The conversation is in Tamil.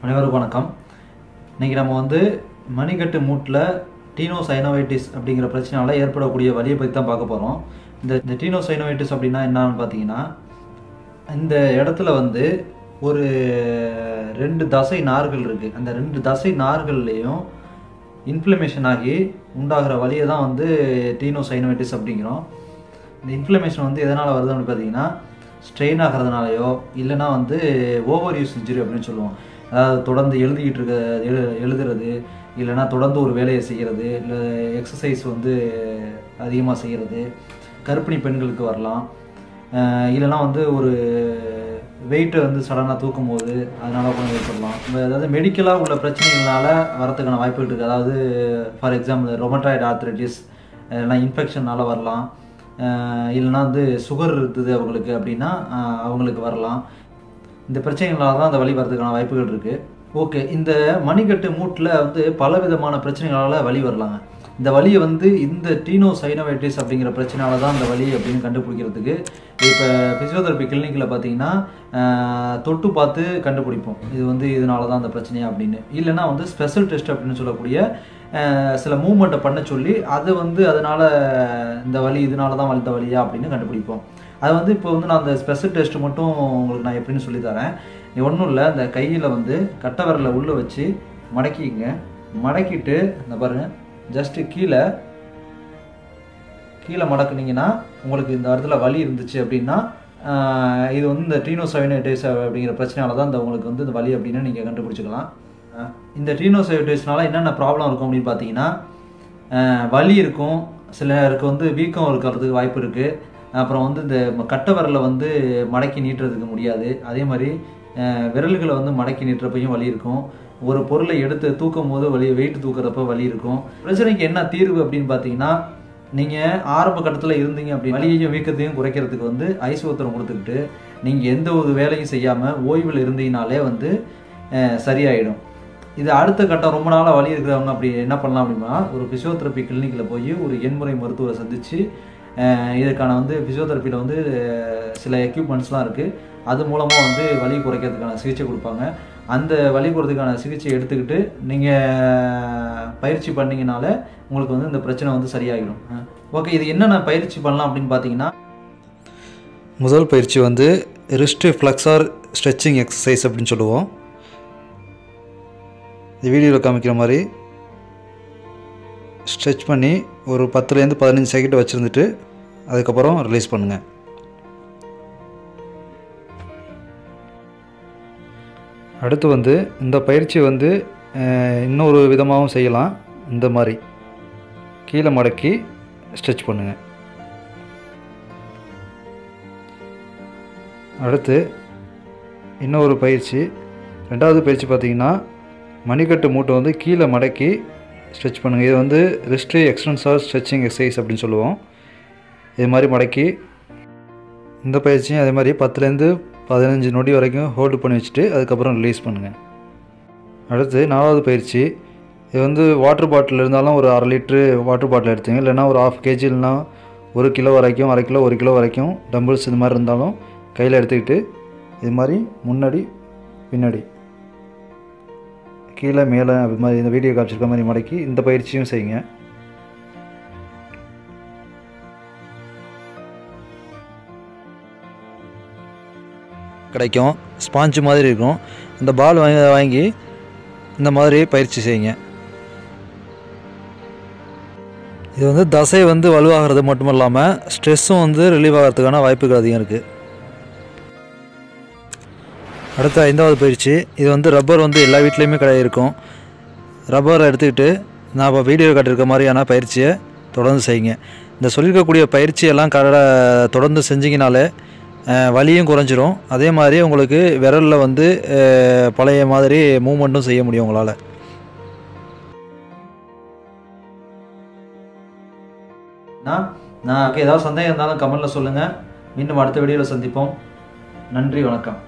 அனைவருக்கும் வணக்கம் இன்னைக்கு நம்ம வந்து மணிக்கட்டு மூட்டில் டீனோசைனோவைட்டிஸ் அப்படிங்கிற பிரச்சனையால ஏற்படக்கூடிய வலியை பற்றி தான் பார்க்க போகிறோம் இந்த இந்த டீனோசைனோவைட்டிஸ் அப்படின்னா என்னன்னு பார்த்தீங்கன்னா இந்த இடத்துல வந்து ஒரு ரெண்டு தசை நார்கள் இருக்குது அந்த ரெண்டு தசை நார்கள்லேயும் இன்ஃப்ளமேஷன் ஆகி உண்டாகிற வலியை தான் வந்து டீனோசைனோவைட்டிஸ் அப்படிங்கிறோம் இந்த இன்ஃப்ளமேஷன் வந்து எதனால் வருது அப்படின்னு பார்த்தீங்கன்னா ஸ்ட்ரெயின் ஆகிறதுனாலையோ இல்லைன்னா வந்து ஓவர் யூஸ் இன்ஜுரி அப்படின்னு சொல்லுவோம் அதாவது தொடர்ந்து எழுதிக்கிட்டு இருக்க எழு எழுதுறது இல்லைன்னா தொடர்ந்து ஒரு வேலையை செய்கிறது இல்லை எக்ஸசைஸ் வந்து அதிகமாக செய்கிறது கர்ப்பிணி பெண்களுக்கு வரலாம் அஹ் இல்லைன்னா வந்து ஒரு வெயிட்டை வந்து சடனாக தூக்கும் போது அதனால கூட ஏற்படலாம் இப்ப அதாவது மெடிக்கலாக உள்ள பிரச்சனைகளால வரதுக்கான வாய்ப்புகள் இருக்குது அதாவது ஃபார் எக்ஸாம்பிள் ரொமட்டாய்டு ஆர்த்ரைட்டிஸ் இல்லைனா இன்ஃபெக்ஷனால வரலாம் அஹ் இல்லைன்னா வந்து சுகர் இருக்குது அவங்களுக்கு அப்படின்னா அஹ் அவங்களுக்கு வரலாம் இந்த பிரச்சனைகளால தான் அந்த வலி வரதுக்கான வாய்ப்புகள் இருக்குது ஓகே இந்த மணிக்கட்டு மூட்டில் வந்து பல விதமான பிரச்சனைகளால் வலி வரலாங்க இந்த வலியை வந்து இந்த டீனோ சைனோவைட்டிஸ் அப்படிங்கிற பிரச்சனையால தான் அந்த வலி அப்படின்னு கண்டுபிடிக்கிறதுக்கு இப்போ ஃபிசியோதெரப்பி கிளினிக்கில் பார்த்தீங்கன்னா அஹ், தொட்டு பார்த்து கண்டுபிடிப்போம் இது வந்து இதனால தான் அந்த பிரச்சனையா அப்படின்னு இல்லைன்னா வந்து ஸ்பெஷல் டெஸ்ட் அப்படின்னு சொல்லக்கூடிய அஹ், சில மூவ்மெண்ட்டை பண்ண சொல்லி அது வந்து அதனால இந்த வலி இதனால தான் வலித்த வலியா அப்படின்னு கண்டுபிடிப்போம் அது வந்து இப்போ வந்து நான் அந்த ஸ்பெஷல் டெஸ்ட் மட்டும் உங்களுக்கு நான் எப்படின்னு சொல்லி தரேன் ஒன்றும் இல்லை இந்த கையில் வந்து கட்டை விரலை உள்ளே வச்சு மடக்கிங்க மடக்கிட்டு இந்த பாருங்க ஜஸ்ட்டு கீழே கீழே மடக்குனீங்கன்னா உங்களுக்கு இந்த இடத்துல வலி இருந்துச்சு அப்படின்னா ஆஹ், இது வந்து இந்த டீனோசைனடைஸ் அப்படிங்கிற பிரச்சனையால தான் இந்த உங்களுக்கு வந்து இந்த வலி அப்படின்னு நீங்கள் கண்டுபிடிச்சிக்கலாம் ஆஹ், இந்த டீனோசைனடைஸ்னால என்னென்ன ப்ராப்ளம் இருக்கும் அப்படின்னு பார்த்தீங்கன்னா ஆஹ், வலி இருக்கும் சிலருக்கு வந்து வீக்கம் இருக்கிறதுக்கு வாய்ப்பு இருக்குது அப்புறம் வந்து இந்த ம- கட்டை விரலை வந்து மடக்கி நீட்டுறதுக்கு முடியாது அதே மாதிரி அஹ், விரல்களை வந்து மடக்கி நீட்டுறப்பையும் வலி இருக்கும் ஒரு பொருளை எடுத்து தூக்கும் போது வலி வெயிட் தூக்குறப்ப வலி இருக்கும் பிரச்சனைக்கு என்ன தீர்வு அப்படின்னு பார்த்தீங்கன்னா நீங்கள் ஆரம்ப கட்டத்தில் இருந்தீங்க அப்படி வலியையும் வீக்கத்தையும் குறைக்கிறதுக்கு வந்து ஐஸ் ஒத்தரம் கொடுத்துக்கிட்டு நீங்கள் எந்த ஒரு வேலையும் செய்யாமல் ஓய்வில் இருந்தீங்கனாலே வந்து அஹ், சரியாயிடும் இது அடுத்த கட்டம் ரொம்ப நாளாக வலி இருக்கிறவங்க அப்படி என்ன பண்ணலாம் அப்படின்னா ஒரு ஃபிசியோதெரப்பி கிளினிக்கில் போய் ஒரு எண்முறை மருத்துவரை சந்தித்து இதற்கான வந்து ஃபிசியோதெரப்பியில் வந்து அஹ், சில எக்யூப்மெண்ட்ஸ்லாம் இருக்குது அது மூலமாக வந்து வலி குறைக்கிறதுக்கான சிகிச்சை கொடுப்பாங்க அந்த வலி குறைக்கிறதுக்கான சிகிச்சை எடுத்துக்கிட்டு நீங்கள் பயிற்சி பண்ணீங்கனால உங்களுக்கு வந்து இந்த பிரச்சனை வந்து சரியாகிடும் ஓகே இது என்னென்ன பயிற்சி பண்ணலாம் அப்படின்னு பார்த்தீங்கன்னா முதல் பயிற்சி வந்து ரிஸ்ட் ஃப்ளக்ஸார் ஸ்ட்ரெச்சிங் எக்ஸசைஸ் அப்படின்னு சொல்லுவோம் இந்த வீடியோவில் காமிக்கிற மாதிரி ஸ்ட்ரெச் பண்ணி ஒரு பத்துலேருந்து பதினஞ்சு செகண்ட் வச்சுருந்துட்டு அதுக்கப்புறம் ரிலீஸ் பண்ணுங்கள் அடுத்து வந்து இந்த பயிற்சி வந்து அஹ், இன்னொரு விதமாகவும் செய்யலாம் இந்த மாதிரி கீழே மடக்கி ஸ்ட்ரெச் பண்ணுங்கள் அடுத்து இன்னொரு பயிற்சி ரெண்டாவது பயிற்சி பார்த்தீங்கன்னா மணிக்கட்டு மூட்டை வந்து கீழே மடக்கி ஸ்ட்ரெச் பண்ணுங்கள் இது வந்து ரிஸ்ட்ரி எக்ஸ்டென்சார் ஸ்ட்ரெச்சிங் எக்ஸசைஸ் அப்படின்னு சொல்லுவோம் இது மாதிரி மடக்கி இந்த பயிற்சியும் அதே மாதிரி பத்துலேருந்து பதினஞ்சு நொடி வரைக்கும் ஹோல்டு பண்ணி வச்சுட்டு அதுக்கப்புறம் ரிலீஸ் பண்ணுங்கள் அடுத்து நாலாவது பயிற்சி இது வந்து வாட்டர் பாட்டில் இருந்தாலும் ஒரு அரை லிட்ரு வாட்டர் பாட்டில் எடுத்துங்க இல்லைன்னா ஒரு ஆஃப் கேஜி இல்லைனா ஒரு கிலோ வரைக்கும் அரை கிலோ ஒரு கிலோ வரைக்கும் டம்பிள்ஸ் இது மாதிரி இருந்தாலும் கையில் எடுத்துக்கிட்டு இது மாதிரி முன்னாடி பின்னாடி கீழே மேலே அது மாதிரி இந்த வீடியோ காமிச்சிருக்க மாதிரி மடக்கி இந்த பயிற்சியும் செய்யுங்க கிடைக்கும் ஸ்பாஞ்சு மாதிரி இருக்கும் இந்த பால் வாங்கி வாங்கி இந்த மாதிரி பயிற்சி செய்யுங்க இது வந்து தசை வந்து வலுவாகிறது மட்டும் இல்லாமல் ஸ்ட்ரெஸ்ஸும் வந்து ரிலீவ் ஆகிறதுக்கான வாய்ப்புகள் அதிகம் இருக்குது அடுத்த ஐந்தாவது பயிற்சி இது வந்து ரப்பர் வந்து எல்லா வீட்லேயுமே கடை இருக்கும் ரப்பரை எடுத்துக்கிட்டு நான் இப்போ வீடியோ காட்டியிருக்க மாதிரியான பயிற்சியை தொடர்ந்து செய்யுங்க இந்த சொல்லியிருக்கக்கூடிய பயிற்சியெல்லாம் கட தொடர்ந்து செஞ்சீங்கனாலே அஹ், வலியும் குறைஞ்சிரும் அதே மாதிரி உங்களுக்கு விரலில் வந்து அஹ், பழைய மாதிரி மூமெண்ட்டும் செய்ய முடியும் உங்களால் நான் நான் ஏதாவது சந்தேகம் இருந்தாலும் கமெண்ட்டில் சொல்லுங்கள் மீண்டும் அடுத்த வீடியோவில் சந்திப்போம் நன்றி வணக்கம்